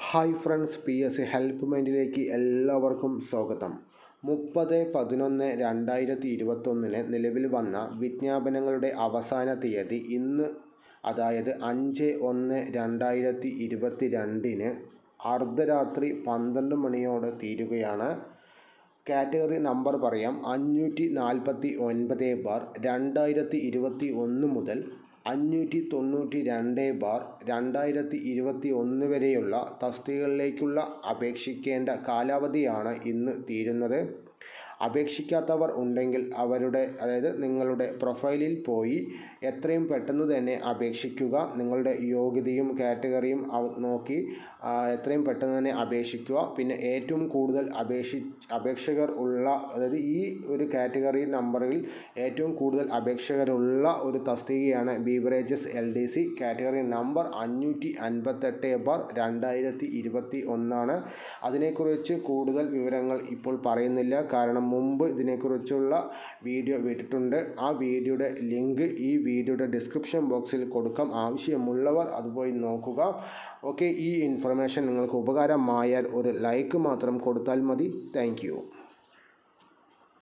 hi friends P S C help മൈൻഡിലേക്ക് എല്ലാവർക്കും സ്വാഗതം മുപ്പത് പതിനൊന്ന് രണ്ടായിരത്തി ഇരുപത്തൊന്നിന് നിലവിൽ വന്ന വിജ്ഞാപനങ്ങളുടെ അവസാന തീയതി ഇന്ന് അതായത് അഞ്ച് ഒന്ന് രണ്ടായിരത്തി ഇരുപത്തി രണ്ടിന് അർദ്ധരാത്രി പന്ത്രണ്ട് മണിയോടെ തീരുകയാണ് കാറ്റഗറി നമ്പർ പറയാം അഞ്ഞൂറ്റി നാൽപ്പത്തി ഒൻപത് ബാർ രണ്ടായിരത്തി ഇരുപത്തി ഒന്ന് മുതൽ അഞ്ഞൂറ്റി തൊണ്ണൂറ്റി രണ്ട് ബാർ രണ്ടായിരത്തി ഇരുപത്തി ഒന്ന് വരെയുള്ള തസ്തികകളിലേക്കുള്ള അപേക്ഷിക്കേണ്ട കാലാവധിയാണ് ഇന്ന് തീരുന്നത് അപേക്ഷിക്കാത്തവർ ഉണ്ടെങ്കിൽ അവരുടെ അതായത് നിങ്ങളുടെ പ്രൊഫൈലിൽ പോയി എത്രയും പെട്ടെന്ന് തന്നെ അപേക്ഷിക്കുക നിങ്ങളുടെ യോഗ്യതയും കാറ്റഗറിയും നോക്കി എത്രയും പെട്ടെന്ന് തന്നെ അപേക്ഷിക്കുക പിന്നെ ഏറ്റവും കൂടുതൽ അപേക്ഷി അപേക്ഷകർ ഉള്ള അതായത് ഈ ഒരു കാറ്റഗറി നമ്പറിൽ ഏറ്റവും കൂടുതൽ അപേക്ഷകരുള്ള ഒരു തസ്തികയാണ് beverages L D C category number അഞ്ഞൂറ്റി അൻപത്തെട്ട് ബാർ രണ്ടായിരത്തി ഇരുപത്തി ഒന്നാണ് അതിനെക്കുറിച്ച് കൂടുതൽ വിവരങ്ങൾ ഇപ്പോൾ പറയുന്നില്ല കാരണം മുമ്പ് ഇതിനെക്കുറിച്ചുള്ള വീഡിയോ വിട്ടിട്ടുണ്ട് ആ വീഡിയോയുടെ ലിങ്ക് ഈ വീഡിയോയുടെ ഡിസ്ക്രിപ്ഷൻ ബോക്സിൽ കൊടുക്കാം ആവശ്യമുള്ളവർ അത് പോയി നോക്കുക ഓക്കെ ഈ ഇൻഫർമേഷൻ നിങ്ങൾക്ക് ഉപകാരമായാൽ ഒരു ലൈക്ക് മാത്രം കൊടുത്താൽ മതി താങ്ക്